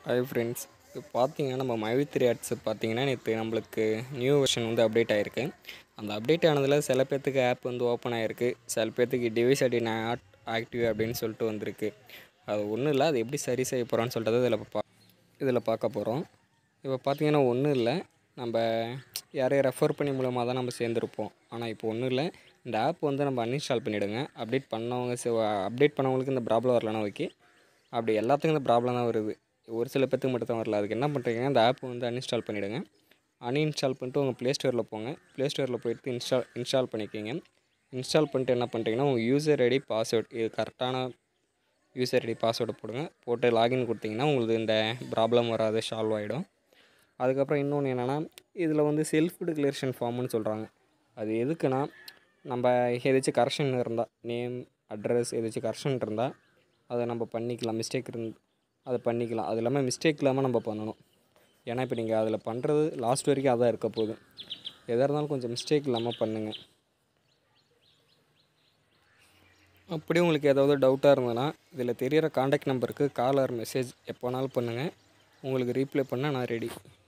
hi friends இப்போ பார்த்தீங்கன்னா நம்ம மைவி த்ரீ ஆட்ஸ் பார்த்தீங்கன்னா நேற்று நம்மளுக்கு நியூ வெர்ஷன் வந்து அப்டேட் ஆகிருக்கு அந்த அப்டேட் ஆனதில் சில பேர்த்துக்கு ஆப் வந்து ஓப்பன் ஆகிருக்கு சில பேர்த்துக்கு டிவைஸ் அடி நாட் ஆக்டிவ் அப்படின்னு சொல்லிட்டு வந்திருக்கு அது ஒன்றும் இல்லை அது எப்படி சரி செய்ய போகிறோன்னு சொல்லிட்டு இதில் பா இதில் பார்க்க போகிறோம் இப்போ பார்த்தீங்கன்னா ஒன்றும் இல்லை நம்ம யாரையும் ரெஃபர் பண்ணி மூலமாக தான் நம்ம சேர்ந்துருப்போம் ஆனால் இப்போ ஒன்றும் இல்லை இந்த ஆப் வந்து நம்ம அன்இன்ஸ்டால் பண்ணிவிடுங்க அப்டேட் பண்ணவங்க அப்டேட் பண்ணவங்களுக்கு இந்த ப்ராப்ளம் வரலன்னா ஓகே அப்படி எல்லாத்துக்கும் இந்த ப்ராப்ளம் தான் வருது ஒரு சில பேத்துக்கு மட்டும் தான் வரல அதுக்கு என்ன பண்ணுறீங்க அந்த ஆப் வந்து அன்இன்ஸ்டால் பண்ணிவிடுங்க அன்இன்ஸ்டால் பண்ணிட்டு உங்கள் ப்ளே ஸ்டோரில் போங்க ப்ளே ஸ்டோரில் போயிட்டு இன்ஸ்டால் இன்ஸ்டால் பண்ணிக்கோங்க இன்ஸ்டால் பண்ணிட்டு என்ன பண்ணுறீங்கன்னா உங்கள் யூசர் ஐடி பாஸ்வேர்டு இது கரெக்டான யூசர் ஐடி பாஸ்வேர்டு போடுங்க போட்டு லாகின் கொடுத்தீங்கன்னா உங்களுக்கு இந்த ப்ராப்ளம் வராது சால்வ் ஆகிடும் அதுக்கப்புறம் இன்னொன்று என்னென்னா இதில் வந்து செல்ஃப் டிக்ளரேஷன் ஃபார்ம்னு சொல்கிறாங்க அது எதுக்குன்னா நம்ம ஏதாச்சும் கரெக்ஷன் இருந்தால் நேம் அட்ரஸ் ஏதாச்சும் கரெக்ஷன் இருந்தால் அதை நம்ம பண்ணிக்கலாம் மிஸ்டேக் இருந்து அதை பண்ணிக்கலாம் அது இல்லாமல் மிஸ்டேக் இல்லாமல் நம்ம பண்ணணும் ஏன்னா இப்போ நீங்கள் அதில் பண்ணுறது லாஸ்ட் வரைக்கும் அதான் இருக்க போகுது எதாக இருந்தாலும் கொஞ்சம் மிஸ்டேக் இல்லாமல் பண்ணுங்கள் அப்படியே உங்களுக்கு ஏதாவது டவுட்டாக இருந்ததுன்னா இதில் தெரியிற காண்டாக்ட் நம்பருக்கு கால் ஆர் மெசேஜ் எப்போனாலும் பண்ணுங்கள் உங்களுக்கு ரீப்ளை பண்ண நான் ரெடி